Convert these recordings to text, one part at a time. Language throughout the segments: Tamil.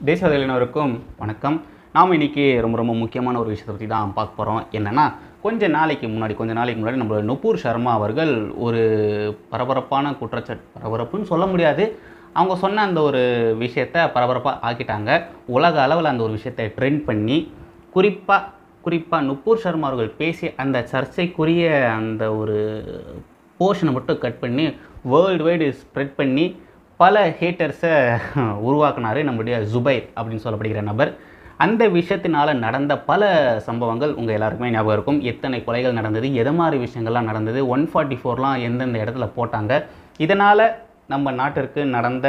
தேசிய இளைஞருக்கும் வணக்கம் நாம் இன்னைக்கு ரொம்ப ரொம்ப முக்கியமான ஒரு விஷயத்தை பற்றி தான் பார்க்க போகிறோம் என்னென்னா கொஞ்ச நாளைக்கு முன்னாடி கொஞ்ச நாளைக்கு முன்னாடி நம்மளோட நுப்பூர் சர்மா அவர்கள் ஒரு பரபரப்பான குற்றச்சாட்டு பரபரப்புன்னு சொல்ல முடியாது அவங்க சொன்ன அந்த ஒரு விஷயத்தை பரபரப்பாக ஆக்கிட்டாங்க உலக அளவில் அந்த ஒரு விஷயத்தை ட்ரெண்ட் பண்ணி குறிப்பாக குறிப்பாக நுப்பூர் சர்மா அவர்கள் பேசி அந்த சர்ச்சைக்குரிய அந்த ஒரு போர்ஷனை மட்டும் கட் பண்ணி வேர்ல்டு வைடு ஸ்ப்ரெட் பண்ணி பல ஹேட்டர்ஸை உருவாக்குனார் நம்முடைய ஜுபைர் அப்படின்னு சொல்லப்படுகிற நபர் அந்த விஷயத்தினால நடந்த பல சம்பவங்கள் உங்கள் எல்லாருக்குமே ஞாபகம் இருக்கும் எத்தனை கொலைகள் நடந்தது எது மாதிரி விஷயங்கள்லாம் நடந்தது ஒன் ஃபார்ட்டி ஃபோர்லாம் எந்தெந்த இடத்துல போட்டாங்க இதனால் நம்ம நாட்டிற்கு நடந்த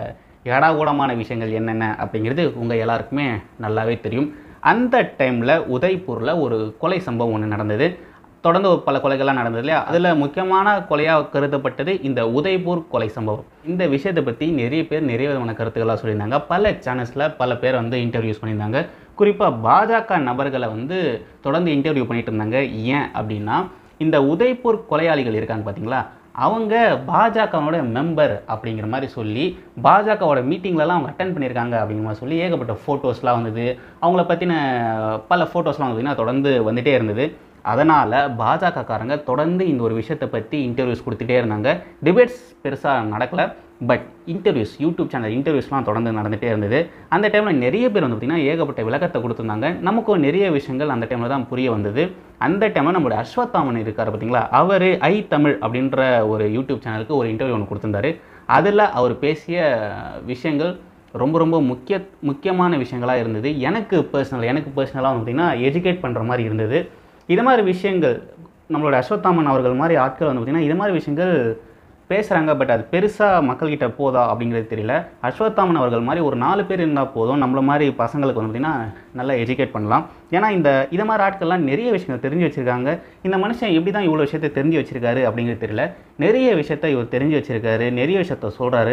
ஏடாகூடமான விஷயங்கள் என்னென்ன அப்படிங்கிறது உங்கள் எல்லாருக்குமே நல்லாவே தெரியும் அந்த டைமில் உதய்பூரில் ஒரு கொலை சம்பவம் ஒன்று நடந்தது தொடர்ந்து ஒரு பல கொலைகள்லாம் நடந்தது இல்லையா அதில் முக்கியமான கொலையாக கருதப்பட்டது இந்த உதய்பூர் கொலை சம்பவம் இந்த விஷயத்தை பற்றி நிறைய பேர் நிறைய விதமான கருத்துக்களாக சொல்லியிருந்தாங்க பல சேனல்ஸில் பல பேர் வந்து இன்டர்வியூஸ் பண்ணியிருந்தாங்க குறிப்பாக பாஜக நபர்களை வந்து தொடர்ந்து இன்டர்வியூ பண்ணிட்டு இருந்தாங்க ஏன் அப்படின்னா இந்த உதய்பூர் கொலையாளிகள் இருக்காங்க பார்த்தீங்களா அவங்க பாஜகவோட மெம்பர் அப்படிங்கிற மாதிரி சொல்லி பாஜகவோட மீட்டிங்லலாம் அவங்க அட்டன் பண்ணியிருக்காங்க அப்படிங்கிற மாதிரி சொல்லி ஏகப்பட்ட ஃபோட்டோஸ்லாம் வந்தது அவங்கள பற்றின பல ஃபோட்டோஸ்லாம் வந்ததுன்னா தொடர்ந்து வந்துகிட்டே இருந்தது அதனால் பாஜகக்காரங்க தொடர்ந்து இந்த ஒரு விஷயத்தை பற்றி இன்டர்வியூஸ் கொடுத்துட்டே இருந்தாங்க டிபேட்ஸ் பெருசாக நடக்கலை பட் இன்டர்வியூஸ் யூடியூப் சேனல் இன்டர்வியூஸ்லாம் தொடர்ந்து நடந்துகிட்டே இருந்தது அந்த டைமில் நிறைய பேர் வந்து பார்த்திங்கன்னா ஏகப்பட்ட விளக்கத்தை கொடுத்துருந்தாங்க நமக்கும் நிறைய விஷயங்கள் அந்த டைமில் தான் புரிய வந்தது அந்த டைமில் நம்மளுடைய அஸ்வத்தாமன் இருக்கார் பார்த்தீங்களா அவர் ஐ தமிழ் அப்படின்ற ஒரு யூடியூப் சேனலுக்கு ஒரு இன்டர்வியூ ஒன்று கொடுத்துருந்தாரு அதில் அவர் பேசிய விஷயங்கள் ரொம்ப ரொம்ப முக்கிய முக்கியமான விஷயங்களாக இருந்தது எனக்கு பர்சனல் எனக்கு பர்சனலாக வந்து பார்த்திங்கன்னா எஜுகேட் பண்ணுற மாதிரி இருந்தது இது மாதிரி விஷயங்கள் நம்மளோட அஸ்வத்தாமன் அவர்கள் மாதிரி ஆட்கள் வந்து பார்த்திங்கன்னா இது மாதிரி விஷயங்கள் பேசுகிறாங்க பட் அது பெருசாக மக்கள்கிட்ட போதா அப்படிங்கிறது தெரியல அஸ்வத்தாமன் அவர்கள் மாதிரி ஒரு நாலு பேர் இருந்தால் போதும் நம்மள மாதிரி பசங்களுக்கு வந்து பார்த்திங்கன்னா நல்லா எஜுகேட் பண்ணலாம் ஏன்னா இந்த இது மாதிரி ஆட்கள்லாம் நிறைய விஷயங்கள் தெரிஞ்சு வச்சுருக்காங்க இந்த மனுஷன் எப்படி தான் இவ்வளோ விஷயத்தை தெரிஞ்சு வச்சுருக்காரு அப்படிங்கிறது தெரியல நிறைய விஷயத்த இவர் தெரிஞ்சு வச்சுருக்காரு நிறைய விஷயத்த சொல்கிறாரு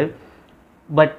பட்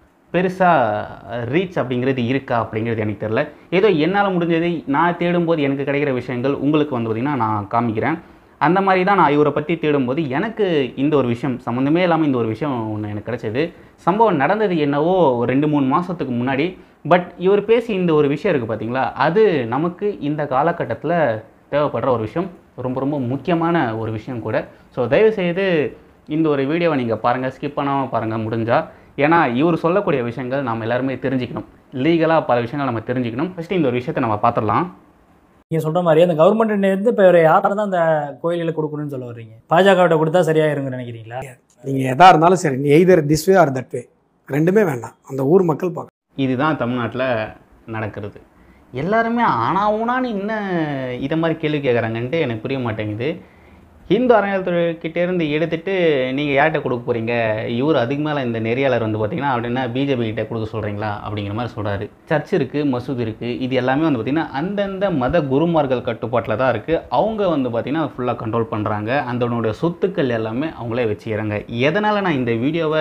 பெருசாக ரீச் அப்படிங்கிறது இருக்கா அப்படிங்கிறது எனக்கு தெரில ஏதோ என்னால் முடிஞ்சது நான் தேடும்போது எனக்கு கிடைக்கிற விஷயங்கள் உங்களுக்கு வந்து பார்த்திங்கன்னா நான் காமிக்கிறேன் அந்த மாதிரி தான் நான் இவரை பற்றி தேடும்போது எனக்கு இந்த ஒரு விஷயம் சம்மந்தமே இல்லாமல் இந்த ஒரு விஷயம் ஒன்று எனக்கு கிடைச்சது சம்பவம் நடந்தது என்னவோ ஒரு ரெண்டு மூணு மாதத்துக்கு முன்னாடி பட் இவர் பேசி இந்த ஒரு விஷயம் இருக்குது பார்த்தீங்களா அது நமக்கு இந்த காலகட்டத்தில் தேவைப்படுற ஒரு விஷயம் ரொம்ப ரொம்ப முக்கியமான ஒரு விஷயம் கூட ஸோ தயவுசெய்து இந்த ஒரு வீடியோவை நீங்கள் பாருங்கள் ஸ்கிப் பண்ணாமல் பாருங்கள் முடிஞ்சால் ஏன்னா இவர் சொல்லக்கூடிய விஷயங்கள் நாம் எல்லாருமே தெரிஞ்சுக்கணும் லீகலாக பல விஷயங்கள் நம்ம தெரிஞ்சுக்கணும் ஃபஸ்ட்டு இந்த ஒரு விஷயத்தை நம்ம பார்த்துடலாம் நீங்க சொல்ற மாதிரி அந்த கவர்மெண்ட் இருந்து இப்போ ஒரு யாரை தான் அந்த கோயில்களை கொடுக்கணும்னு சொல்ல வர்றீங்க பாஜகவிட்ட கொடுத்தா சரியா இருங்கன்னு நினைக்கிறீங்களா நீங்கள் எதாக இருந்தாலும் சரி either this way or that way ரெண்டுமே வேண்டாம் அந்த ஊர் மக்கள் பார்க்க இதுதான் தமிழ்நாட்டில் நடக்கிறது எல்லாருமே ஆனா ஊனான்னு இன்னும் இதை மாதிரி கேள்வி கேட்குறாங்கன்ட்டு எனக்கு புரிய மாட்டேங்குது ஹிந்து அறநிலையத்துறைக்கிட்டேருந்து எடுத்துட்டு நீங்கள் யார்கிட்ட கொடுக்க போகிறீங்க இவர் அதுக்கு மேலே இந்த நெறியாளர் வந்து பார்த்தீங்கன்னா அப்படின்னா பிஜேபி கிட்ட கொடுக்க சொல்கிறீங்களா அப்படிங்கிற மாதிரி சொல்கிறாரு சர்ச் இருக்குது மசூத் இருக்குது இது எல்லாமே வந்து பார்த்திங்கன்னா அந்தந்த மத குருமார்கள் கட்டுப்பாட்டில் தான் இருக்குது அவங்க வந்து பார்த்திங்கன்னா ஃபுல்லாக கண்ட்ரோல் பண்ணுறாங்க அதனுடைய சொத்துக்கள் எல்லாமே அவங்களே வச்சுக்கிறாங்க எதனால் நான் இந்த வீடியோவை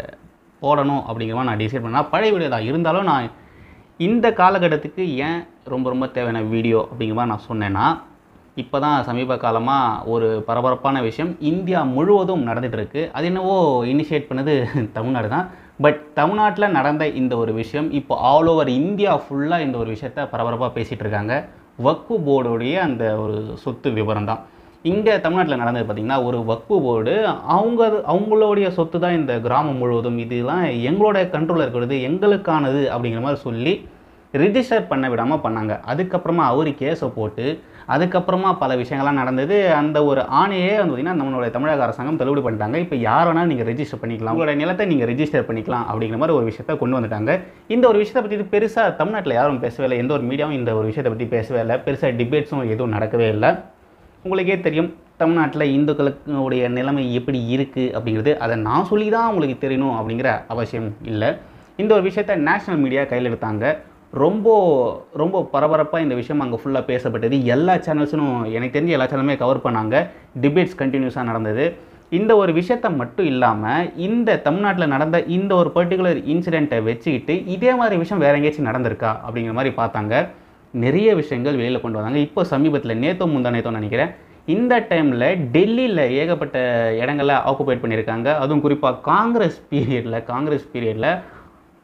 போடணும் அப்படிங்கிற மாதிரி நான் டிசைட் பண்ணால் பழைய வீடியோ தான் இருந்தாலும் நான் இந்த காலகட்டத்துக்கு ஏன் ரொம்ப ரொம்ப தேவையான வீடியோ அப்படிங்கிற மாதிரி நான் சொன்னேன்னா இப்போ தான் சமீப காலமாக ஒரு பரபரப்பான விஷயம் இந்தியா முழுவதும் நடந்துட்டு இருக்கு அது என்னவோ இனிஷியேட் பண்ணது தமிழ்நாடு தான் பட் தமிழ்நாட்டில் நடந்த இந்த ஒரு விஷயம் இப்போ ஆல் ஓவர் இந்தியா ஃபுல்லாக இந்த ஒரு விஷயத்த பரபரப்பாக பேசிகிட்டு இருக்காங்க வக்ஃபு போர்டுடைய அந்த ஒரு சொத்து விவரம் தான் இங்கே தமிழ்நாட்டில் நடந்தது பார்த்திங்கன்னா ஒரு வக்ஃபு போர்டு அவங்க அவங்களுடைய சொத்து தான் இந்த கிராமம் முழுவதும் இதெல்லாம் எங்களோட கண்ட்ரோலில் இருக்கிறது எங்களுக்கானது அப்படிங்கிற மாதிரி சொல்லி ரிஜிஸ்டர் பண்ண விடாமல் பண்ணாங்க அதுக்கப்புறமா அவர் கேஸை போட்டு அதுக்கப்புறமா பல விஷயங்கள்லாம் நடந்தது அந்த ஒரு ஆணையே வந்து பார்த்திங்கன்னா நம்மளுடைய தமிழக அரசாங்கம் தள்ளுபடி பண்ணிட்டாங்க இப்போ யார் வேணாலும் நீங்கள் ரெஜிஸ்டர் பண்ணிக்கலாம் உங்களோட நிலத்தை நீங்கள் ரெஜிஸ்டர் பண்ணிக்கலாம் அப்படிங்கிற மாதிரி ஒரு விஷயத்தை கொண்டு வந்துட்டாங்க இந்த ஒரு விஷயத்தை பற்றி பெருசாக தமிழ்நாட்டில் யாரும் பேசவே இல்லை எந்த ஒரு மீடியாவும் இந்த ஒரு விஷயத்தை பற்றி பேசவே இல்லை பெருசாக டிபேட்ஸும் எதுவும் நடக்கவே இல்லை உங்களுக்கே தெரியும் தமிழ்நாட்டில் இந்துக்களுடைய நிலைமை எப்படி இருக்குது அப்படிங்கிறது அதை நான் சொல்லி தான் உங்களுக்கு தெரியணும் அப்படிங்கிற அவசியம் இல்லை இந்த ஒரு விஷயத்த நேஷ்னல் மீடியா கையில் எடுத்தாங்க ரொம்ப ரொம்ப பரபரப்பாக இந்த விஷயம் அங்கே ஃபுல்லாக பேசப்பட்டது எல்லா சேனல்ஸும் எனக்கு தெரிஞ்ச எல்லா சேனலுமே கவர் பண்ணாங்க டிபேட்ஸ் கண்டினியூஸாக நடந்தது இந்த ஒரு விஷயத்த மட்டும் இல்லாமல் இந்த தமிழ்நாட்டில் நடந்த இந்த ஒரு பர்டிகுலர் இன்சிடெண்ட்டை வச்சுக்கிட்டு இதே மாதிரி விஷயம் வேற எங்கேயாச்சும் நடந்திருக்கா அப்படிங்கிற மாதிரி பார்த்தாங்க நிறைய விஷயங்கள் வெளியில் கொண்டு வந்தாங்க இப்போ சமீபத்தில் நேத்தோ முந்தா நேத்தோ நினைக்கிறேன் இந்த டைமில் டெல்லியில் ஏகப்பட்ட இடங்களை ஆக்குபைட் பண்ணியிருக்காங்க அதுவும் குறிப்பாக காங்கிரஸ் பீரியடில் காங்கிரஸ் பீரியடில்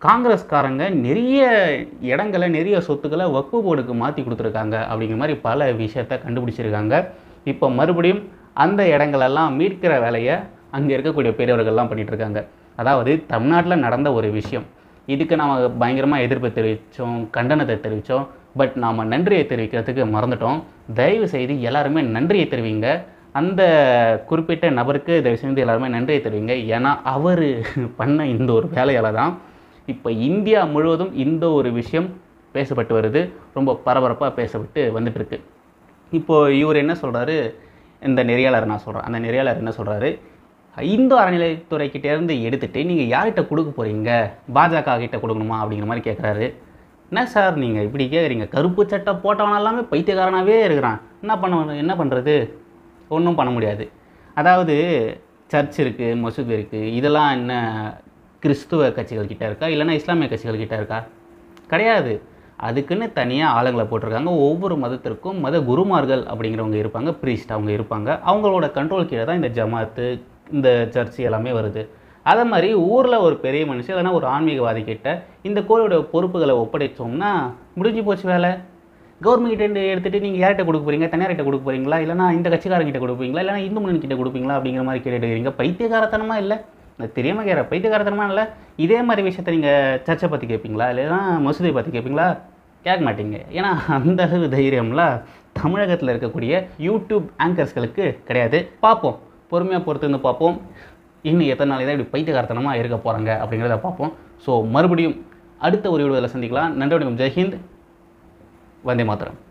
காங்கிரஸ்காரங்க நிறைய இடங்களை நிறைய சொத்துக்களை வக்ஃபு போர்டுக்கு மாற்றி கொடுத்துருக்காங்க அப்படிங்கிற மாதிரி பல விஷயத்த கண்டுபிடிச்சிருக்காங்க இப்போ மறுபடியும் அந்த இடங்களெல்லாம் மீட்கிற வேலையை அங்கே இருக்கக்கூடிய பெரியவர்கள்லாம் பண்ணிட்டு இருக்காங்க அதாவது தமிழ்நாட்டில் நடந்த ஒரு விஷயம் இதுக்கு நாம் பயங்கரமாக எதிர்ப்பு தெரிவித்தோம் கண்டனத்தை தெரிவித்தோம் பட் நாம் நன்றியை தெரிவிக்கிறதுக்கு மறந்துட்டோம் தயவு செய்து எல்லாருமே நன்றியை தெரிவிங்க அந்த குறிப்பிட்ட நபருக்கு தயவு செய்து எல்லாருமே நன்றியை தெரிவிங்க ஏன்னா அவர் பண்ண இந்த ஒரு வேலையால் தான் இப்போ இந்தியா முழுவதும் இந்த ஒரு விஷயம் பேசப்பட்டு வருது ரொம்ப பரபரப்பாக பேசப்பட்டு வந்துட்டு இருக்கு இப்போது இவர் என்ன சொல்கிறாரு இந்த நெறியாளர் நான் சொல்கிறேன் அந்த நெறியாளர் என்ன சொல்கிறாரு இந்து அறநிலைத்துறைக்கிட்ட இருந்து எடுத்துட்டு நீங்கள் யார்கிட்ட கொடுக்க போகிறீங்க பாஜக கிட்ட கொடுக்கணுமா அப்படிங்கிற மாதிரி கேட்குறாரு என்ன சார் நீங்கள் இப்படி கேட்குறீங்க கருப்பு சட்டை போட்டவன் எல்லாமே பைத்தியக்காரனாகவே இருக்கிறான் என்ன பண்ண என்ன பண்ணுறது ஒன்றும் பண்ண முடியாது அதாவது சர்ச் இருக்குது மசூத் இருக்குது இதெல்லாம் என்ன கிறிஸ்துவ கட்சிகள் கிட்ட இருக்கா இல்லைன்னா இஸ்லாமிய கட்சிகள் கிட்ட இருக்கா கிடையாது அதுக்குன்னு தனியாக ஆளுங்களை போட்டிருக்காங்க ஒவ்வொரு மதத்திற்கும் மத குருமார்கள் அப்படிங்கிறவங்க இருப்பாங்க ப்ரீஸ்ட் அவங்க இருப்பாங்க அவங்களோட கண்ட்ரோல் கீழே தான் இந்த ஜமாத்து இந்த சர்ச் எல்லாமே வருது அதே மாதிரி ஊரில் ஒரு பெரிய மனுஷன் இல்லைன்னா ஒரு ஆன்மீகவாதி கிட்ட இந்த கோயிலோட பொறுப்புகளை ஒப்படைச்சோம்னா முடிஞ்சு போச்சு வேலை கவர்மெண்ட் கிட்ட எடுத்துகிட்டு நீங்கள் யார்கிட்ட கொடுக்க போறீங்க தனியார்கிட்ட கொடுக்க போறீங்களா இல்லைனா இந்த கட்சிக்காரங்கிட்ட கொடுப்பீங்களா இல்லைனா இந்து முன்னணி கிட்ட கொடுப்பீங்களா அப்படிங்கிற மாதிரி கேட்டுக்கிறீங்க பைத்தியகாரத்தனமா இல்லை நான் தெரியாமல் கேட்குற பைத்தியகாரத்தனமா இல்லை இதே மாதிரி விஷயத்த நீங்கள் சர்ச்சை பற்றி கேட்பீங்களா இல்லைனா மசூதியை பற்றி கேட்பீங்களா கேட்க மாட்டீங்க ஏன்னா அந்த அளவு தைரியம்லாம் தமிழகத்தில் இருக்கக்கூடிய யூடியூப் ஆங்கர்ஸ்களுக்கு கிடையாது பார்ப்போம் பொறுமையாக பொறுத்து இருந்து பார்ப்போம் இன்னும் எத்தனை நாளைக்கு தான் இப்படி பைத்தியகாரத்தனமாக இருக்க போகிறாங்க அப்படிங்கிறத பார்ப்போம் ஸோ மறுபடியும் அடுத்த ஒரு வீடியோவில் சந்திக்கலாம் நன்றி வணக்கம் ஜெய்ஹிந்த் வந்தே மாத்திரம்